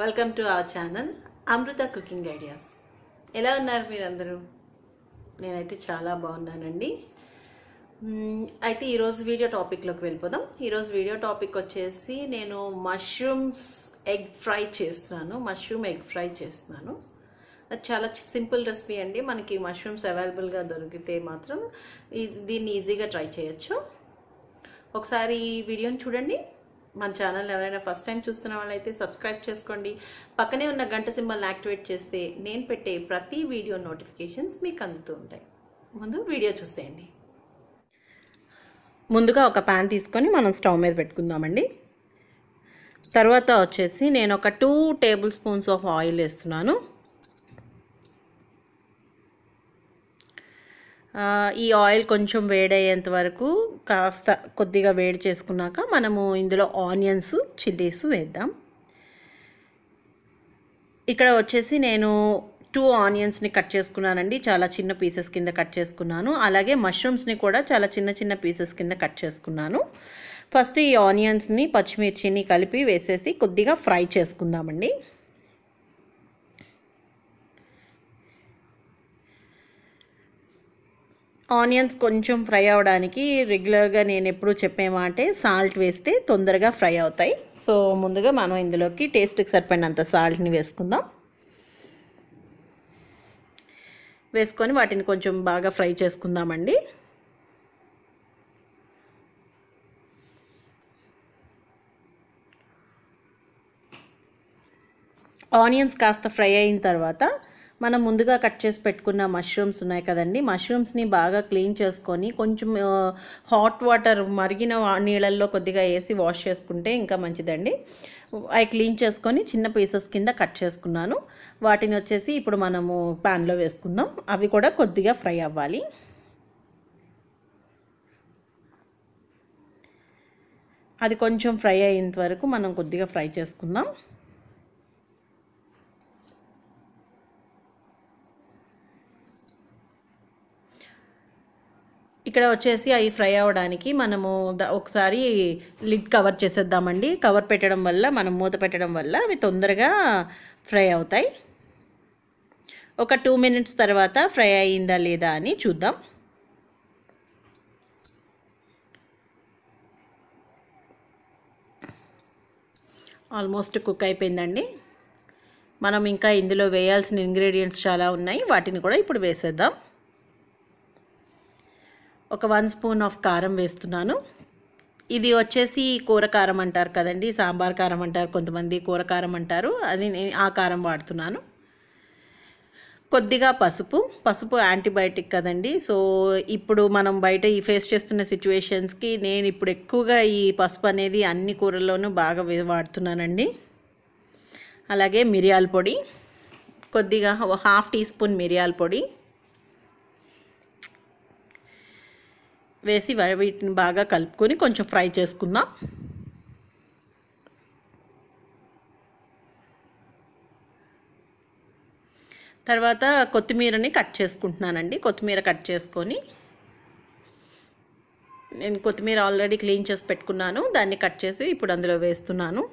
welcome to our channel Amrutha cooking ideas ఎలా ఉన్నారు మీరందరూ నేనైతే చాలా బాగున్నానండి మ్మ్, అయితే ఈరోజు వీడియో టాపిక్లోకి వెళ్ళిపోదాం ఈరోజు వీడియో టాపిక్ వచ్చేసి నేను మష్రూమ్స్ ఎగ్ ఫ్రై చేస్తున్నాను మష్రూమ్ ఎగ్ ఫ్రై చేస్తున్నాను అది చాలా సింపుల్ రెసిపీ అండి మనకి మష్రూమ్స్ అవైలబుల్గా దొరికితే మాత్రం ఈ- దీన్ని ఈజీగా ట్రై చేయొచ్చు ఒకసారి ఈ వీడియోని చూడండి మన ఛానల్ ఎవరైనా ఫస్ట్ టైం చూస్తున్న వాళ్ళైతే సబ్స్క్రైబ్ చేసుకోండి పక్కనే ఉన్న గంట సింబల్ని యాక్టివేట్ చేస్తే నేను పెట్టే ప్రతి వీడియో నోటిఫికేషన్స్ మీకు అందుతూ ఉంటాయి ముందు వీడియో చూసేయండి ముందుగా ఒక ప్యాన్ తీసుకొని మనం స్టవ్ మీద పెట్టుకుందామండి తర్వాత వచ్చేసి నేను ఒక two tablespoons of oil వేస్తున్నాను ఆ, ఈ ఆయిల్ కొంచెం వేడయ్యేంత వరకు కాస్త కొద్దిగా వేడి చేసుకున్నాక మనము ఇందులో ఆనియన్స్ చిల్లీస్ వేద్దాం ఇక్కడ వచ్చేసి నేను టూ ఆనియన్స్ని కట్ చేసుకున్నానండి చాలా చిన్న పీసెస్ కింద కట్ చేసుకున్నాను అలాగే మష్రూమ్స్ని కూడా చాలా చిన్న చిన్న పీసెస్ కింద కట్ చేసుకున్నాను ఫస్ట్ ఈ ఆనియన్స్ని పచ్చిమిర్చిని కలిపి వేసేసి కొద్దిగా ఫ్రై చేసుకుందామండి ఆనియన్స్ కొంచెం ఫ్రై అవ్వడానికి రెగ్యులర్గా నేను ఎప్పుడు చెప్పే మాటే సాల్ట్ వేస్తే తొందరగా ఫ్రై అవుతాయి సో ముందుగా మనం ఇందులోకి టేస్ట్కి సరిపడినంత సాల్ట్ని వేసుకుందాం వేసుకొని వాటిని కొంచెం బాగా ఫ్రై చేసుకుందామండి ఆనియన్స్ కాస్త ఫ్రై అయిన తర్వాత మనం ముందుగా కట్ చేసి పెట్టుకున్న మష్రూమ్స్ ఉన్నాయి కదండి మష్రూమ్స్ని బాగా క్లీన్ చేసుకొని కొంచెం హాట్ వాటర్ మరిగిన వా- నీళ్ళల్లో కొద్దిగా వేసి వాష్ చేసుకుంటే ఇంకా మంచిదండి అవి క్లీన్ చేసుకొని చిన్న పీసెస్ కింద కట్ చేసుకున్నాను వాటిని వచ్చేసి ఇప్పుడు మనము ప్యాన్లో వేసుకుందాం అవి కూడా కొద్దిగా ఫ్రై అవ్వాలి అది కొంచెం ఫ్రై అయ్యేంత వరకు మనం కొద్దిగా ఫ్రై చేసుకుందాం ఇక్కడ వచ్చేసి అవి ఫ్రై అవ్వడానికి మనము ద- ఒకసారి లిడ్ కవర్ చేసేద్దామండి కవర్ పెట్టడం వల్ల మనం మూత పెట్టడం వల్ల అవి తొందరగా ఫ్రై అవుతాయి ఒక టూ మినిట్స్ తర్వాత ఫ్రై అయిందా లేదా అని చూద్దాం ఆల్మోస్ట్ కుక్ అయిపోయిందండి మనం ఇంకా ఇందులో వేయాల్సిన ఇంగ్రీడియంట్స్ చాలా ఉన్నాయి వాటిని కూడా ఇప్పుడు వేసేద్దాం ఒక వన్ స్పూన్ ఆఫ్ కారం వేస్తున్నాను ఇది వచ్చేసి కూర కారం అంటారు కదండి సాంబార్ కారం అంటారు కొంతమంది కూర కారం అంటారు అది నేను ఆ కారం వాడుతున్నాను కొద్దిగా పసుపు పసుపు యాంటీబయాటిక్ కదండి సో ఇప్పుడు మనం బయట ఈ ఫేస్ చేస్తున్న సిచ్యువేషన్స్కి నేను ఇప్పుడు ఎక్కువగా ఈ పసుపు అనేది అన్ని కూరల్లోనూ బాగా వే- వాడుతున్నానండి అలాగే మిరియాల పొడి కొద్దిగా హాఫ్ టీ స్పూన్ మిరియాల పొడి వేసి వా- వీటిని బాగా కలుపుకొని కొంచెం ఫ్రై చేసుకుందాం తర్వాత కొత్తిమీరని కట్ చేసుకుంటున్నానండి కొత్తిమీర కట్ చేసుకొని నేను కొత్తిమీర ఆల్రెడీ క్లీన్ చేసి పెట్టుకున్నాను దాన్ని కట్ చేసి ఇప్పుడు అందులో వేస్తున్నాను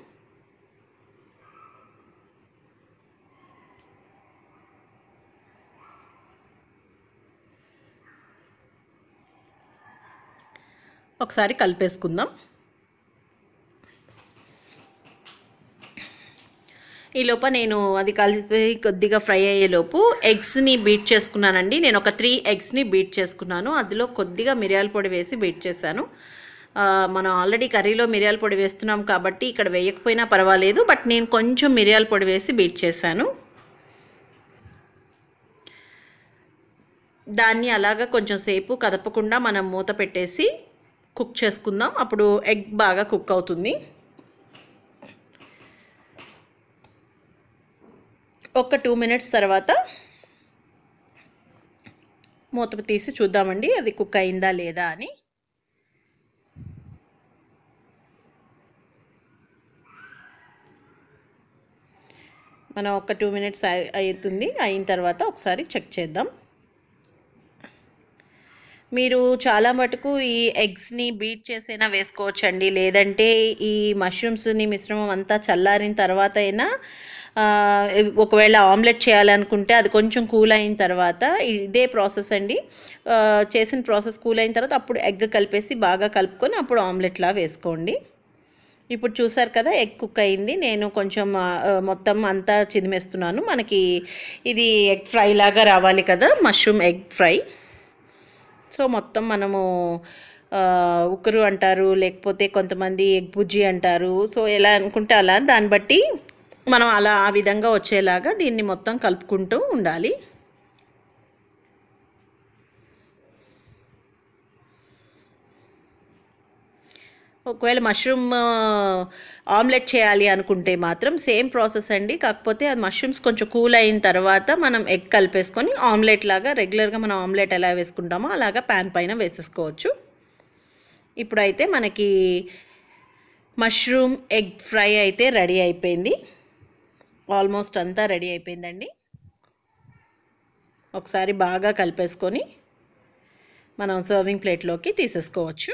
ఒకసారి కలిపేసుకుందాం ఈ లోప నేను అది కలిపి కొద్దిగా ఫ్రై అయ్యేలోపు ఎగ్స్ని బీట్ చేసుకున్నానండి నేను ఒక త్రీ ఎగ్స్ని బీట్ చేసుకున్నాను అందులో కొద్దిగా మిరియాల పొడి వేసి బీట్ చేశాను ఆ, మనం ఆల్రెడీ కర్రీలో మిరియాల పొడి వేస్తున్నాం కాబట్టి ఇక్కడ వేయకపోయినా పర్వాలేదు బట్ నేను కొంచెం మిరియాల పొడి వేసి బీట్ చేశాను దాన్ని అలాగా కొంచెం సేపు కదపకుండా మనం మూత పెట్టేసి కుక్ చేసుకుందాం అప్పుడు ఎగ్ బాగా కుక్ అవుతుంది ఒక టూ మినిట్స్ తర్వాత మూత తీసి చూద్దామండి అది కుక్ అయిందా లేదా అని మనం ఒక టూ మినిట్స్ అవుతుంది అయిన తర్వాత ఒకసారి చెక్ చేద్దాం మీరు చాలా మటుకు ఈ ఎగ్స్ని బీట్ చేసైనా వేసుకోవచ్చండి లేదంటే ఈ మష్రూమ్స్ని మిశ్రమం అంతా చల్లారిన తర్వాత అయినా ఆ, ఒకవేళ ఆమ్లెట్ చేయాలనుకుంటే అది కొంచెం కూల్ అయిన తర్వాత ఇదే ప్రాసెస్ అండి ఆ, చేసిన ప్రాసెస్ కూల్ అయిన తర్వాత అప్పుడు ఎగ్ కలిపేసి బాగా కలుపుకొని అప్పుడు ఆమ్లెట్లా వేసుకోండి ఇప్పుడు చూసారు కదా ఎగ్ కుక్ అయింది నేను కొంచెం ఆ, మొత్తం అంతా చిదిమేస్తున్నాను మనకి ఇది ఎగ్ ఫ్రై లాగా రావాలి కదా మష్రూమ్ ఎగ్ ఫ్రై సో మొత్తం మనము ఆ, ఉక్కురు అంటారు లేకపోతే కొంతమంది ఎగ్ బుజ్జి అంటారు సో ఎలా అనుకుంటే అలా దాన్ని బట్టి మనం అలా ఆ విధంగా వచ్చేలాగా దీన్ని మొత్తం కలుపుకుంటూ ఉండాలి ఒకవేళ మష్రూమ్ ఆమ్లెట్ చేయాలి అనుకుంటే మాత్రం సేమ్ ప్రాసెస్ అండి కాకపోతే అది మష్రూమ్స్ కొంచెం కూల్ అయిన తర్వాత మనం ఎగ్ కలిపేసుకొని ఆమ్లెట్ లాగా రెగ్యులర్గా మనం ఆమ్లెట్ ఎలా వేసుకుంటామో అలాగా ప్యాన్ పైన వేసేసుకోవచ్చు ఇప్పుడైతే మనకి మష్రూమ్ ఎగ్ ఫ్రై అయితే రెడీ అయిపోయింది ఆల్మోస్ట్ అంతా రెడీ అయిపోయిందండి ఒకసారి బాగా కలిపేసుకొని మనం సర్వింగ్ ప్లేట్లోకి తీసేసుకోవచ్చు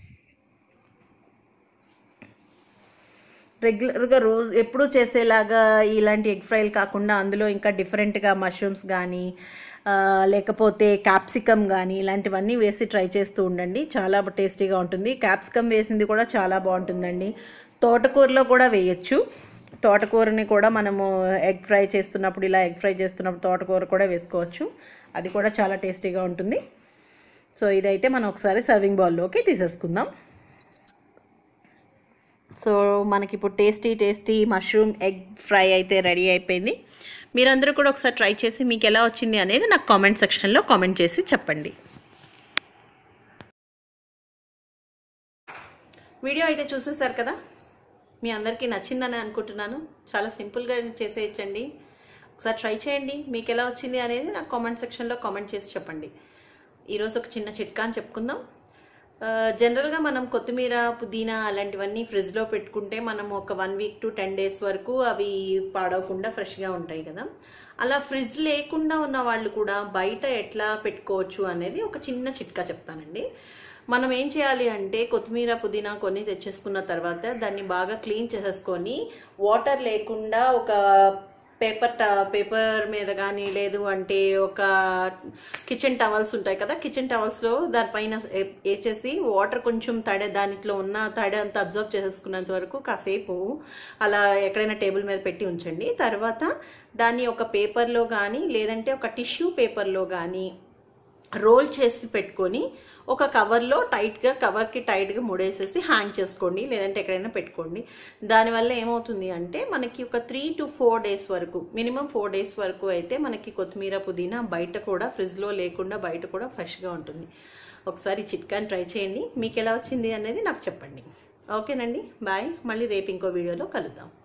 రెగ్యులర్గా రోజు ఎప్పుడూ చేసేలాగా ఇలాంటి ఎగ్ ఫ్రైలు కాకుండా అందులో ఇంకా డిఫరెంట్గా మష్రూమ్స్ కానీ ఆ, లేకపోతే క్యాప్సికమ్ కానీ ఇలాంటివన్నీ వేసి ట్రై చేస్తూ ఉండండి చాలా టేస్టీగా ఉంటుంది క్యాప్సికమ్ వేసింది కూడా చాలా బాగుంటుందండి తోటకూరలో కూడా వేయచ్చు తోటకూరని కూడా మనము ఎగ్ ఫ్రై చేస్తున్నప్పుడు ఇలా ఎగ్ ఫ్రై చేస్తున్నప్పుడు తోటకూర కూడా వేసుకోవచ్చు అది కూడా చాలా టేస్టీగా ఉంటుంది సో ఇదైతే మనం ఒకసారి సర్వింగ్ బౌల్లోకి తీసేసుకుందాం సో మనకి ఇప్పుడు tasty tasty mushroom egg fry అయితే రెడీ అయిపోయింది మీరందరూ కూడా ఒకసారి ట్రై చేసి మీకు ఎలా వచ్చింది అనేది నాకు కామెంట్ సెక్షన్లో కామెంట్ చేసి చెప్పండి వీడియో అయితే చూసేసారు కదా మీ అందరికీ నచ్చిందని అనుకుంటున్నాను చాలా సింపుల్గా చేసేయచ్చండి ఒకసారి ట్రై చేయండి మీకు ఎలా వచ్చింది అనేది నాకు కామెంట్ సెక్షన్లో కామెంట్ చేసి చెప్పండి ఈరోజు ఒక చిన్న చిట్కా అని చెప్పుకుందాం ఆ, జనరల్గా మనం కొత్తిమీర పుదీనా అలాంటివన్నీ ఫ్రిడ్జ్లో పెట్టుకుంటే మనం ఒక one week to ten days వరకు అవి పాడవకుండా ఫ్రెష్గా ఉంటాయి కదా అలా ఫ్రిడ్జ్ లేకుండా ఉన్న వాళ్ళు కూడా బయట ఎట్లా పెట్టుకోవచ్చు అనేది ఒక చిన్న చిట్కా చెప్తానండి మనం ఏం చేయాలి అంటే కొత్తిమీర పుదీనా కొన్ని తెచ్చేసుకున్న తర్వాత దాన్ని బాగా క్లీన్ చేసేసుకొని వాటర్ లేకుండా ఒక పేపర్ ట పేపర్ మీద కానీ లేదు అంటే ఒక కిచెన్ టవల్స్ ఉంటాయి కదా కిచెన్ టవల్స్లో దానిపైన ఏ- వేసేసి వాటర్ కొంచెం తడి దానిలో ఉన్న తడి అంతా అబ్జర్వ్ చేసేసుకున్నంత వరకు కాసేపు అలా ఎక్కడైనా టేబుల్ మీద పెట్టి ఉంచండి తర్వాత దాన్ని ఒక పేపర్లో కానీ లేదంటే ఒక టిష్యూ పేపర్లో కానీ రోల్ చేసి పెట్టుకొని ఒక కవర్లో టైట్గా కవర్కి టైట్గా ముడేసేసి హ్యాంగ్ చేసుకోండి లేదంటే ఎక్కడైనా పెట్టుకోండి దానివల్ల ఏమవుతుంది అంటే మనకి ఒక త్రీ టు ఫోర్ డేస్ వరకు మినిమం ఫోర్ డేస్ వరకు అయితే మనకి కొత్తిమీర పుదీనా బయట కూడా ఫ్రిడ్జ్లో లేకుండా బయట కూడా ఫ్రెష్గా ఉంటుంది ఒకసారి చిట్కాని ట్రై చేయండి మీకు ఎలా వచ్చింది అనేది నాకు చెప్పండి ఓకేనండి బాయ్ మళ్ళీ రేపు ఇంకో వీడియోలో కలుద్దాం